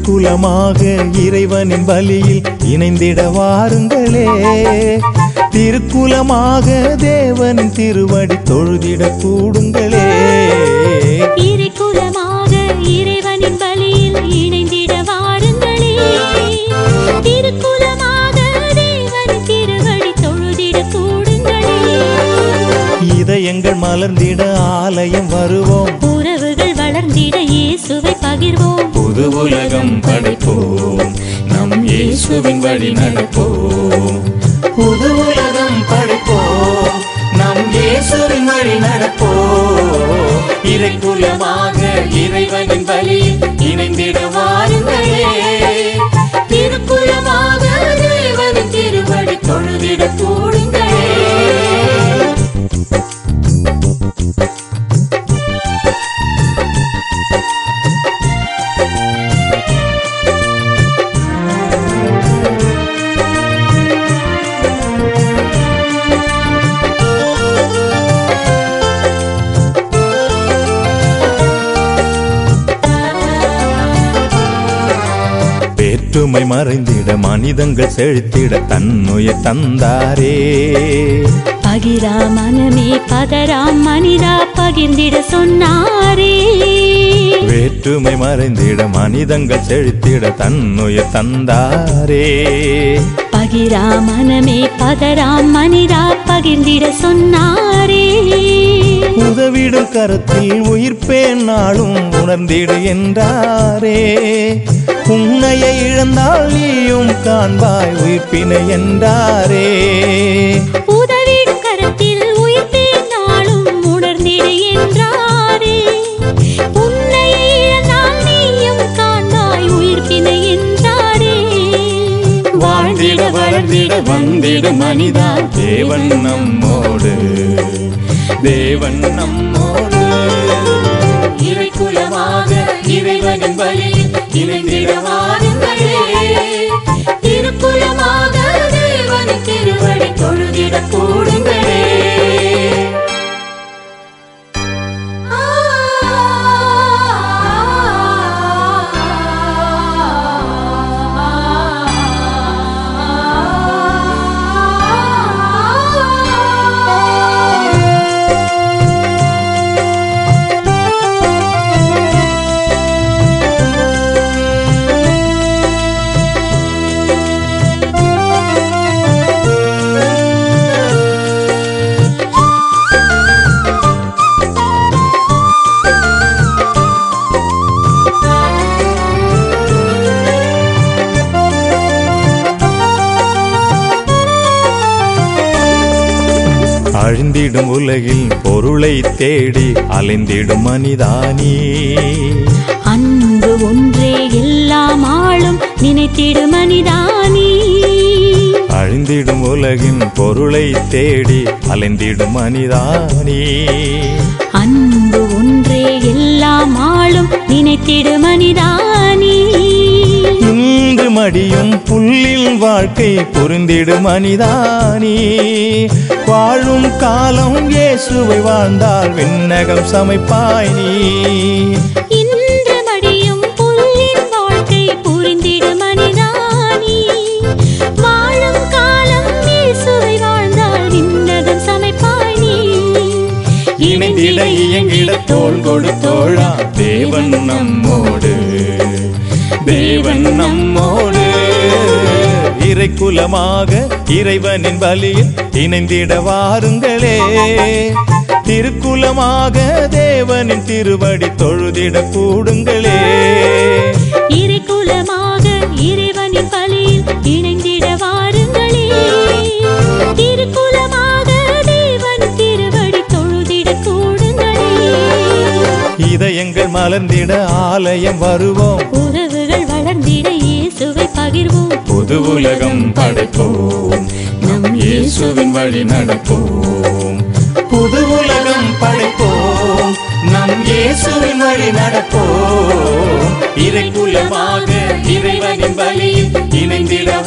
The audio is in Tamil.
திருக்குலமாக இறைவனின் பலியில் இணைந்திட வாருங்களே திருக்குலமாக தேவனின் திருவடி தொழுதிட கூடுங்களே இறைக்குலமாக இறைவனின் பலியில் இணைந்திட வாருங்களே திருக்குலமாக தேவனின் திருவடி தொழுதிட கூடுங்களே இதயங்கள் மலர்ந்திட ஆலயம் வருவோம் உறவுகள் வளர்ந்திட இயேசுவை பகிர்வோம் புது உலகம் படைப்போம் நம் இயேசுவின் வழி நடப்போம் புது உலகம் படைப்போம் நம் இயேசுவின் வழி நடப்போம் இறைக்குலமாக இறைவனின் வழி இணைந்திட வாருங்களே திருக்குலமாக தேவனின் திருவடி தொழுதிட கூடுங்களே வேற்றுமை மறைந்திட மனிதங்கள் செழித்திட தன்னுய தந்தாரே பகிரா மனமே பதராம் மனிதா பகிர்ந்திட சொன்னாரே வேற்றுமை மறைந்திட மனிதங்கள் செழித்திட தன்னுய தந்தாரே பகிரா மனமே பதராம் மனிதா பகிர்ந்திட சொன்னாரே உதவிடும் கரத்தில் உயிர்ப்பேன் நாளும் உணர்ந்திடு என்றாரே உன்னையை இழந்தால் நீயும் காண்பாய் உயிர்ப்பினை என்றாரே உதவிடும் கரத்தில் உயிர்த்தேன் நாளும் உணர்ந்திடு என்றாரே உன்னை இழந்தால் நீயும் காண்பாய் உயிர்ப்பினை என்றாரே வாழ்ந்திட வளர்ந்திட வந்திட மனிதா தேவன் நம்மோடு தேவன் நம்மோடு இறைக்குலமாக இறைவனின் பலியில் இணைந்திட வாருங்களே திருக்குலமாக தேவனின் திருவடி தொழுதிட கூடுங்களே அழிந்திடும் உலகில் பொருளை தேடி அலைந்திடும் மனிதானே அன்பு ஒன்றே எல்லாம் ஆளும் நினைத்திடு மனிதானி அழிந்திடும் உலகின் பொருளை தேடி அலைந்திடும் மனிதானே அன்பு ஒன்றே எல்லாம் ஆளும் நினைத்திடு மனிதானி இன்று மடியும் புல்லில் வாழ்க்கை புரிந்திடு மனிதானே வாழும் காலம் இயேசுவை வாழ்ந்தால் விண்ணகம் சமைப்பாய் நீ இன்று மடியும் புல்லின் வாழ்க்கை புரிந்திடு மனிதானி வாழும் காலம் இயேசுவை வாழ்ந்தால் விண்ணகம் சமைப்பாய் நீ இணைந்திட இயங்கிட தோள் கொடுத்தோழா தேவன் நம்மோடு தேவன் நம்மோடு இறைக்குலமாக இறைவனின் பலியில் இணைந்திட வாருங்களே திருக்குலமாக தேவனின் திருவடி தொழுதிட கூடுங்களே இறைக்குலமாக இறைவனின் பலியில் இணைந்திட வாருங்களே திருக்குலமாக தேவன் திருவடி தொழுதிட கூடுங்களே இதயங்கள் மலர்ந்திட ஆலயம் வருவோம் உறவுகள் வளர்ந்திட இயேசுவை பகிர்வோம் புது உலகம் படைப்போம் நம் இயேசுவின் வழி நடப்போம் புது உலகம் படைப்போம் நம் இயேசுவின் வழி நடப்போம் இறைக்குலமாக இறைவனின் பலியில் இணைந்திட